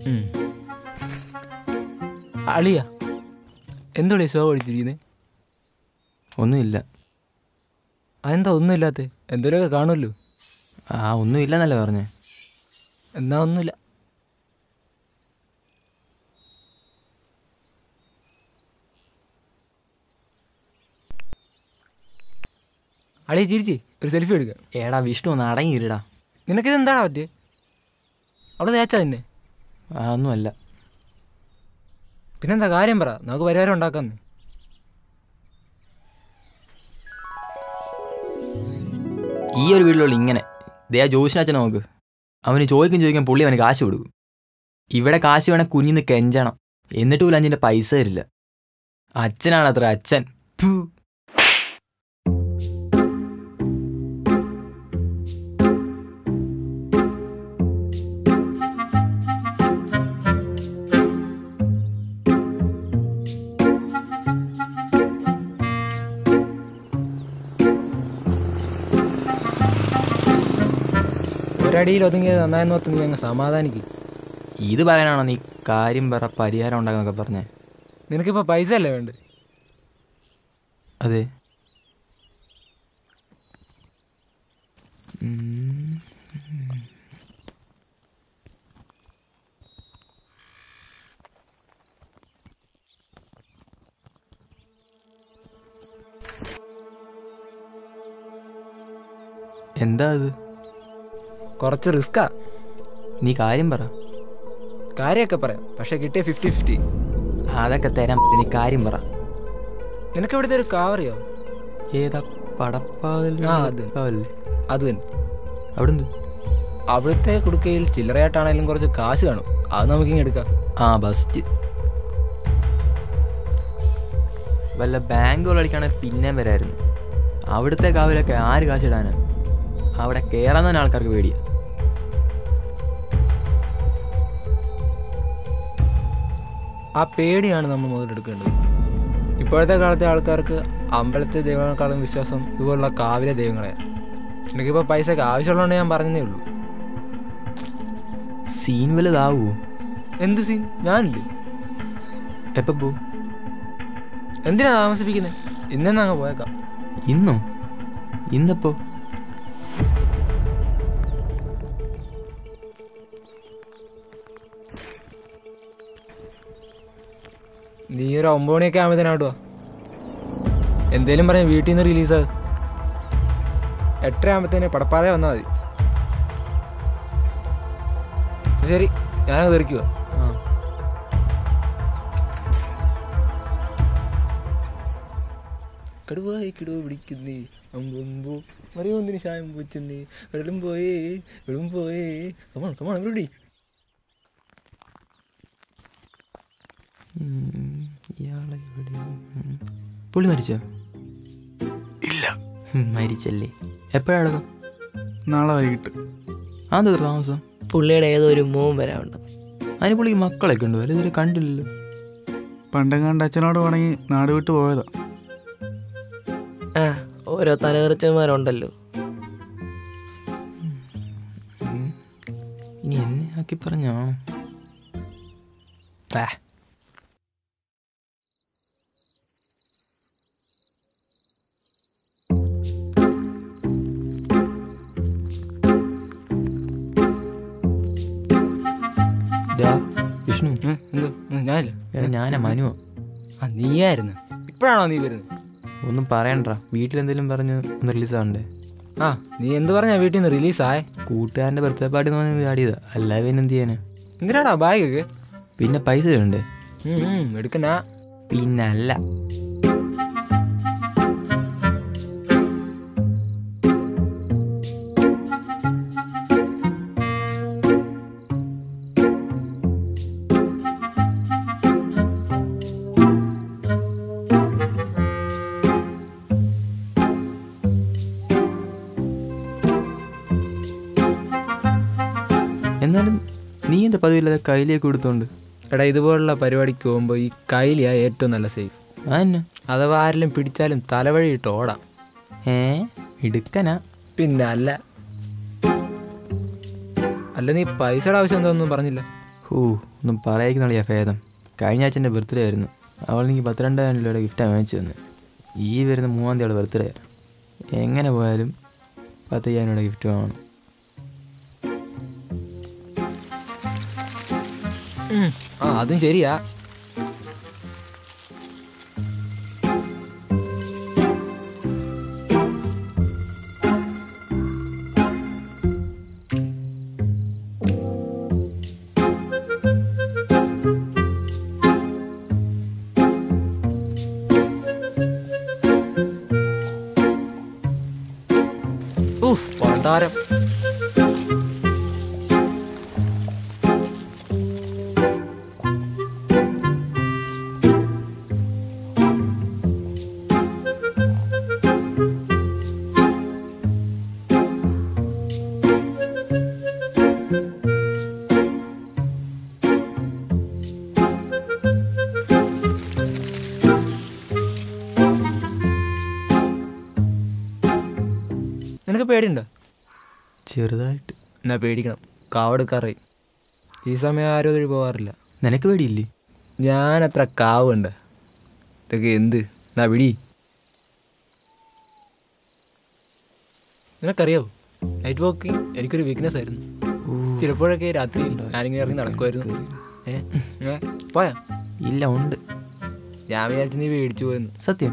ഉം. അളിയ എന്തോളി സോ അടിച്ചിരിക്കുന്നത് ഒന്നുമില്ല അതെന്താ ഒന്നുമില്ലാത്ത എന്തോലൊക്കെ കാണുമല്ലോ ആ ഒന്നുമില്ലെന്നല്ലേ പറഞ്ഞേ എന്നാ ഒന്നുമില്ല അളിയ ചിരിച്ച് ഒരു സെൽഫി എടുക്കാം ഏടാ വിഷ്ണു ഒന്ന് അടങ്ങിയിരടാ നിനക്കിത് എന്താണ് പറ്റിയ അവിടെ തേച്ചാ തന്നെ ആ ഒന്നുമല്ല പിന്നെന്താ കാര്യം പറ നമുക്ക് പരിഹാരം ഉണ്ടാക്കാന്ന് ഈ ഒരു വീട്ടിലുള്ള ഇങ്ങനെ ദേ ആ ജോഷിനച്ഛൻ നോക്ക് അവന് ചോദിക്കും ചോദിക്കാൻ പുള്ളി അവന് കാശ് കൊടുക്കും ഇവിടെ കാശ് വേണേ കുഞ്ഞിന്ന് കെഞ്ചണം എന്നിട്ട് പോലും അഞ്ചിൻ്റെ പൈസ തരില്ല അച്ഛനാണ് അത്ര അച്ഛൻ ഥു. ഒരടിയിൽ ഒതുങ്ങിയത് നന്നായെന്ന് ഓർത്ത് നീ അങ്ങ് സമാധാനിക്കും ഇത് പറയാനാണോ നീ കാര്യം പറ പരിഹാരം ഉണ്ടാക്കാന്നൊക്കെ പറഞ്ഞേ നിനക്കിപ്പോൾ പൈസ അല്ലേ വേണ്ട അതെ ഉം. എന്താ അത് കുറച്ച് റിസ്ക്കാ നീ കാര്യം പറ കാര്യമൊക്കെ പറയാം പക്ഷെ കിട്ടിയ ഫിഫ്റ്റി ഫിഫ്റ്റി അതൊക്കെ തരാം നീ കാര്യം പറ നിനക്ക് ഇവിടുത്തെ ഒരു കാവറിയോ ഏതാ പടപ്പാവൽ ആ, അത്. പടപ്പാവല്ലേ? അത് തന്നെ അവിടെ എന്ത് അവിടുത്തെ കുടുക്കയിൽ ചില്ലറയായിട്ടാണെങ്കിലും കുറച്ച് കാശ് കാണും അത് നമുക്കിങ്ങ് എടുക്കാം ആ ബസ്റ്റ് വല്ല ബാങ്ക് അടിക്കുകയാണെങ്കിൽ പിന്നെയും വരായിരുന്നു അവിടുത്തെ കാവിലൊക്കെ ആര് കാശിടാനാ അവിടെ കയറാൻ തന്നെ ആൾക്കാർക്ക് പേടിയാ ആ പേടിയാണ് നമ്മൾ മുതലെടുക്കേണ്ടത് ഇപ്പോഴത്തെ കാലത്തെ ആൾക്കാർക്ക് അമ്പലത്തെ ദൈവങ്ങളെക്കാളും വിശ്വാസം ഇതുപോലുള്ള കാവിലെ ദൈവങ്ങളെ എനിക്കിപ്പോൾ പൈസക്ക് ആവശ്യമുള്ളതുകൊണ്ട് ഞാൻ പറഞ്ഞതേ ഉള്ളൂ സീൻ വലുതാവൂ എന്ത് സീൻ ഞാനില്ലേ എപ്പോ പോ എന്തിനാ താമസിപ്പിക്കുന്നത് ഇന്നെന്നാ അങ്ങ് പോയേക്കാം ഇന്നോ ഇന്നിപ്പോ നീ ഒരു ഒമ്പത് മണിയൊക്കെ ആകുമ്പോഴത്തേനാട്ടോ എന്തേലും പറഞ്ഞ് വീട്ടിൽ നിന്ന് റിലീസാകും എട്ടര ആകുമ്പോഴത്തേന് പടപ്പാതെ വന്നാൽ മതി ശരി ഞാനത് തെറിക്കുക ആ കടുവായി കിടുവ പിടിക്കുന്നേ അമ്പമ്പോ മറിയൊന്നിന് ചായം പൂച്ചെന്നേ വെള്ളം പോയേ വെള്ളം പോയേ കമോൺ കമോൺ എവിടെ ഉം, ഇയാളെ ഇവിടെ ഉം. പുള്ളി മരിച്ചോ ഇല്ല ഉം, മരിച്ചല്ലേ എപ്പോഴാണ് നാളെ വൈകിട്ട് അതെന്താ ഇത്ര താമസം പുള്ളിയുടെ ഏതോ ഒരു മോൻ വരാനുണ്ട് അതിന് പുള്ളിക്ക് മക്കളൊക്കെ ഉണ്ടോ അല്ല ഇതുവരെ കണ്ടില്ലല്ലോ പണ്ടെങ്ങാണ്ട് അച്ഛനോട് വേണമെങ്കിൽ നാട് വിട്ട് പോയതാ ആ ഓരോ തലതെറിച്ചന്മാരുണ്ടല്ലോ ഉം. ഇനി എന്നെ ആക്കി പറഞ്ഞോ ആ ഡാ, വിഷ്ണു എന്തോ ഉം, ഞാനില്ല എടാ ഞാനാ മനുവോ ആ നീയായിരുന്നു ഇപ്പോഴാണോ നീ വരുന്നത് ഒന്നും പറയണ്ട വീട്ടിലെന്തെങ്കിലും പറഞ്ഞ് ഒന്ന് റിലീസ് ആവണ്ടേ ആ നീ എന്ത് പറഞ്ഞാ വീട്ടിൽ നിന്ന് റിലീസായേ കൂട്ടുകാരൻ്റെ ബർത്ത്ഡേ പാർട്ടി എന്ന് പറഞ്ഞ് ചാടിയതാ അല്ല പിന്നെ എന്ത് ചെയ്യാനാ എന്തിനാടാ ബാഗൊക്കെ പിന്നെ പൈസ വേണ്ടേ എടുക്കനാ പിന്നല്ല എന്നാലും നീ എന്താ പതിവില്ലാതെ കയ്യിലേക്ക് കൊടുത്തോണ്ട് എടാ ഇതുപോലുള്ള പരിപാടിക്ക് പോകുമ്പോൾ ഈ കൈലിയാ ഏറ്റവും നല്ല സേഫ് അതന്നെ അഥവാ ആരെങ്കിലും പിടിച്ചാലും തലവഴി ഇട്ട് ഓടാം ഏ ഇടുക്കനാ പിന്നെ അല്ല അല്ല നീ പൈസയുടെ ആവശ്യം എന്താണെന്നും പറഞ്ഞില്ല ഹൂ ഒന്നും പറയിക്കുന്നില്ല ഭേദം കഴിഞ്ഞ ആഴ്ച എൻ്റെ ബർത്ത്ഡേ ആയിരുന്നു അവൾ എനിക്ക് പത്തിരണ്ടായിരം രൂപയുടെ ഗിഫ്റ്റാണ് മേടിച്ചു തന്നെ ഈ വരുന്ന മൂന്നാം തീയതി അവളുടെ ബർത്ത്ഡേ എങ്ങനെ പോയാലും പത്തയ്യായിരം രൂപയുടെ ഗിഫ്റ്റ് വാങ്ങണം ഉം. ആ അതും ശരിയാ ഉഫ് പണ്ടാരം നിനക്ക് പേടിയുണ്ടോ ചെറുതായിട്ട് എന്നാ പേടിക്കണം കാവെടുക്കാറേ ഈ സമയം ആരും വഴി പോകാറില്ല നിനക്ക് പേടിയില്ലേ ഞാൻ അത്ര കാവുണ്ട് ഇതൊക്കെ എന്ത് എന്നാ പിടി നിനക്കറിയാവോ നൈറ്റ് വാക്കിംഗ് എനിക്കൊരു വീക്ക്നെസ് ആയിരുന്നു ചിലപ്പോഴൊക്കെ രാത്രി ഞാനിങ്ങനെ ഇറങ്ങി നടക്കുമായിരുന്നു ഏ ഏ, പോയാ ഇല്ല ഉണ്ട് ഞാൻ വിചാരിച്ചു നീ പേടിച്ചു പോയെന്ന് സത്യം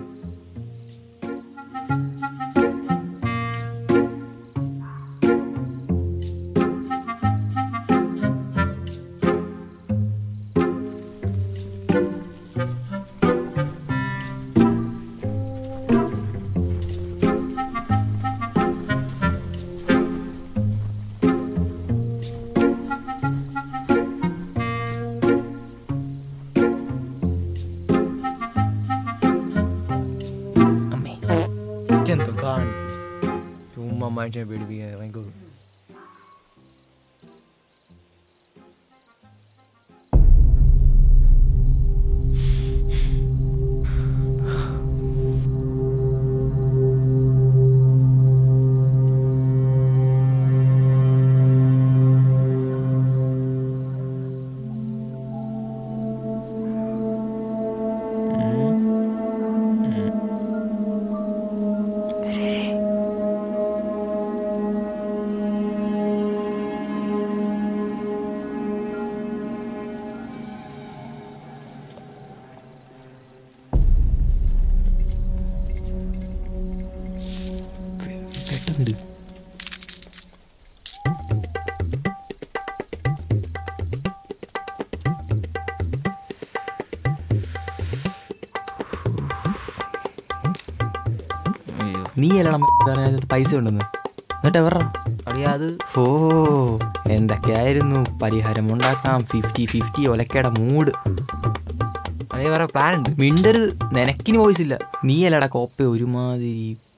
അമ്മേ എന്തോ കാണി ചുമ്മാ മനുഷ്യനെ പേടിപ്പിക്കാൻ ഇറങ്ങിക്കോളൂ പെട്ടെന്നിട് അയ്യോ നീ അല്ലണം പറഞ്ഞത് പൈസ ഉണ്ടെന്ന് എന്നിട്ട് എവറാ അറിയാത് ഓ എന്തൊക്കെയായിരുന്നു പരിഹാരം ഉണ്ടാക്കാം ഫിഫ്റ്റി ഫിഫ്റ്റി ഒലക്കയുടെ മൂഡ് അല്ലെങ്കിൽ വേറെ പ്ലാൻ ഉണ്ട് മിണ്ടരുത് നിനക്കിന് വോയിസ് ഇല്ല നീ അല്ലടാ കോപ്പ ഒരുമാതിരി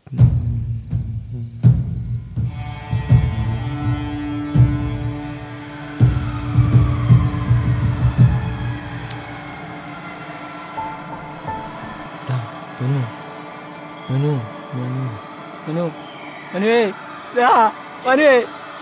ടാ, മനു മനു മനു മനു മനുവേ ദാ, മനുവേ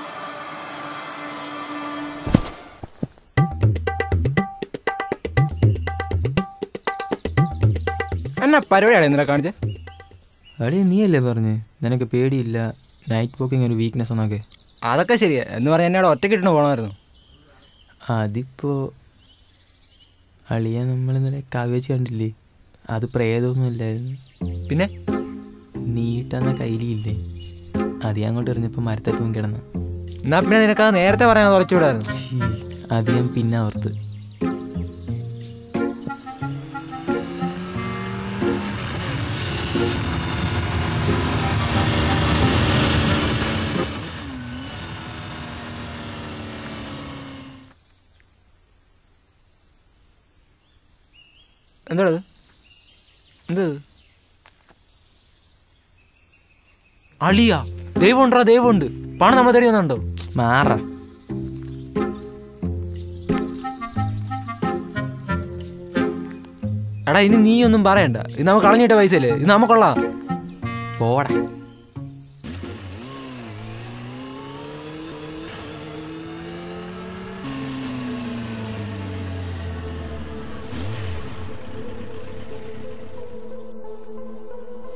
എന്നാ പരിപാടിയാണ് ഇന്നലെ കാണിച്ചേ അടേ നീ അല്ലേ പറഞ്ഞ് നിനക്ക് പേടിയില്ല നൈറ്റ് വാക്കിംഗ് ഒരു വീക്ക്നെസ് എന്നൊക്കെ അതൊക്കെ ശരിയാ എന്ന് പറഞ്ഞാൽ എന്നോട് ഒറ്റയ്ക്ക് ഇട്ട് പോകണമായിരുന്നു അതിപ്പോ അളിയ നമ്മൾ ഇന്നലെ കാവ്യച്ച് കണ്ടില്ലേ അത് പ്രേതമൊന്നും ഇല്ലായിരുന്നു പിന്നെ നീട്ടുന്ന കയ്യിലില്ലേ അത് ഞാൻ അങ്ങോട്ട് എറിഞ്ഞപ്പോൾ മരത്തപ്പം കിടന്ന എന്നാ പിന്നെ നിനക്കത് നേരത്തെ പറയാൻ കുറച്ചുകൂടായിരുന്നു അത് ഞാൻ പിന്നെ ഓർത്ത് എന്താണത് എന്ത് അളിയ ദൈവം ഉണ്ടോ ദൈവമുണ്ട് പണം നമ്മളെ തേടി വന്നുണ്ടോ മാറ എടാ ഇനി നീ ഒന്നും പറയണ്ട ഇത് നമുക്ക് കളഞ്ഞിട്ട പൈസ അല്ലേ ഇത് നമുക്കൊള്ളാം പോടാ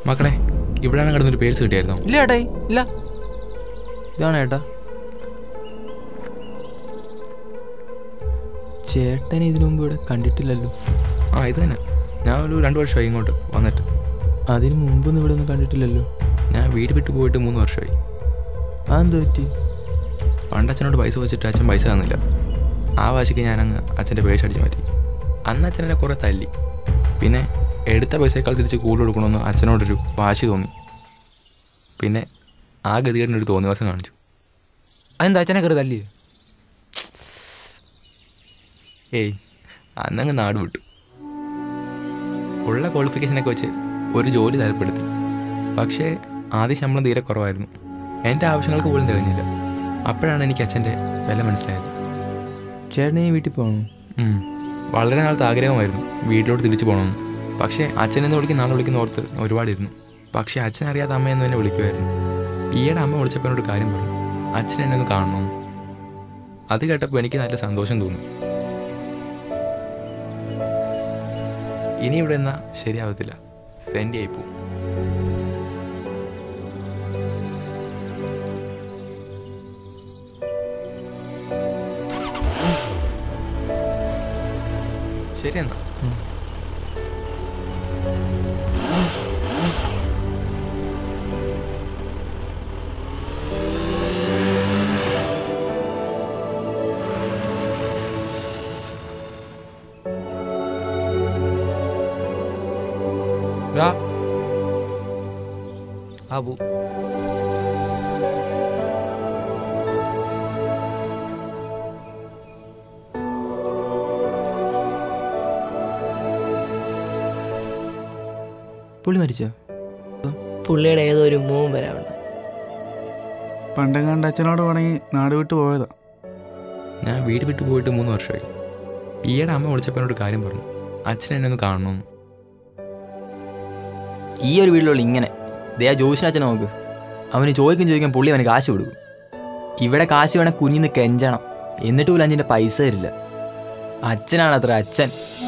മക്കളെ ഇവിടെയാണ് കിടന്നൊരു പേഴ്സ് കിട്ടിയായിരുന്നോ ഇല്ല ഏട്ടായി ഇല്ല ഇതാണ് ഏട്ടാ ചേട്ടനെ ഇതിനു മുമ്പ് ഇവിടെ കണ്ടിട്ടില്ലല്ലോ ആ ഇത് തന്നെ ഞാൻ ഒരു രണ്ട് വർഷമായി ഇങ്ങോട്ട് വന്നിട്ട് അതിന് മുമ്പൊന്നും ഇവിടെ ഒന്നും കണ്ടിട്ടില്ലല്ലോ ഞാൻ വീട് വിട്ട് പോയിട്ട് മൂന്ന് വർഷമായി അതെന്ത് പറ്റി പണ്ട് അച്ഛനോട് പൈസ വെച്ചിട്ട് അച്ഛൻ പൈസ തന്നില്ല ആ വാശിക്ക് ഞാൻ അങ്ങ് അച്ഛൻ്റെ പേഴ്സ് അടിച്ച് മാറ്റി അന്ന് അച്ഛനെ കുറേ തല്ലി പിന്നെ എടുത്ത പൈസയേക്കാൾ തിരിച്ച് കൂടുതൽ കൊടുക്കണമെന്ന് അച്ഛനോടൊരു വാശി തോന്നി പിന്നെ ആ ഗതികേടിനൊരു തോന്നിവാസം കാണിച്ചു അതെന്താ അച്ഛനെ കയറി തല്ലി ഏയ് അന്നങ്ങ് നാട് വിട്ടു ഉള്ള ക്വാളിഫിക്കേഷനൊക്കെ വെച്ച് ഒരു ജോലി തരപ്പെടുത്തി പക്ഷേ ആദ്യ ശമ്പളം തീരെ കുറവായിരുന്നു എൻ്റെ ആവശ്യങ്ങൾക്ക് പോലും തികഞ്ഞില്ല അപ്പോഴാണ് എനിക്ക് അച്ഛൻ്റെ വില മനസ്സിലായത് ചേട്ടനെ ഈ വീട്ടിൽ പോകണോ ഉം. വളരെ നാളത്തെ ആഗ്രഹമായിരുന്നു വീട്ടിലോട്ട് തിരിച്ചു പോകണമെന്ന് പക്ഷേ അച്ഛനെന്ന് വിളിക്കുന്ന നാളെ വിളിക്കുന്ന ഓർത്ത് ഞാൻ ഒരുപാടിരുന്നു പക്ഷേ അച്ഛൻ അറിയാത്ത അമ്മയെന്ന് തന്നെ വിളിക്കുമായിരുന്നു ഈയിടെ അമ്മ വിളിച്ചപ്പോൾ എന്നോട് കാര്യം പറഞ്ഞു അച്ഛൻ എന്നെ ഒന്ന് കാണണമെന്ന് അത് കേട്ടപ്പോൾ എനിക്ക് നല്ല സന്തോഷം തോന്നി ഇനി ഇവിടെ എന്നാ ശരിയാവത്തില്ല സെൻഡ് ആയിപ്പോ ശരി എന്നാ ദാ. ആ പോ പുള്ളി മരിച്ചോ പുള്ളിയുടെ ഏതോ ഒരു മോൻ വരാറുണ്ട് പണ്ടെങ്ങാണ്ട് അച്ഛനോട് ഉണങ്ങി നാട് വിട്ട് പോയതാ ഞാൻ വീട് വിട്ട് പോയിട്ട് മൂന്ന് വർഷമായി ഈയിടെ അമ്മ വിളിച്ചപ്പോൾ എന്നോട് കാര്യം പറഞ്ഞു അച്ഛൻ എന്നെ ഒന്ന് കാണണമെന്ന് ഈ ഒരു വീട്ടിലുള്ള ഇങ്ങനെ ദേ ആ ജോഷിനച്ഛനെ നോക്ക് അവന് ചോദിക്കും ചോദിക്കാൻ പുള്ളി അവന് കാശ് കൊടുക്കും ഇവിടെ കാശ് വേണേ കുഞ്ഞിന്ന് കെഞ്ചണം എന്നിട്ട് പോലും അഞ്ചിൻ്റെ പൈസ തരില്ല അച്ഛനാണ് അത്ര അച്ഛൻ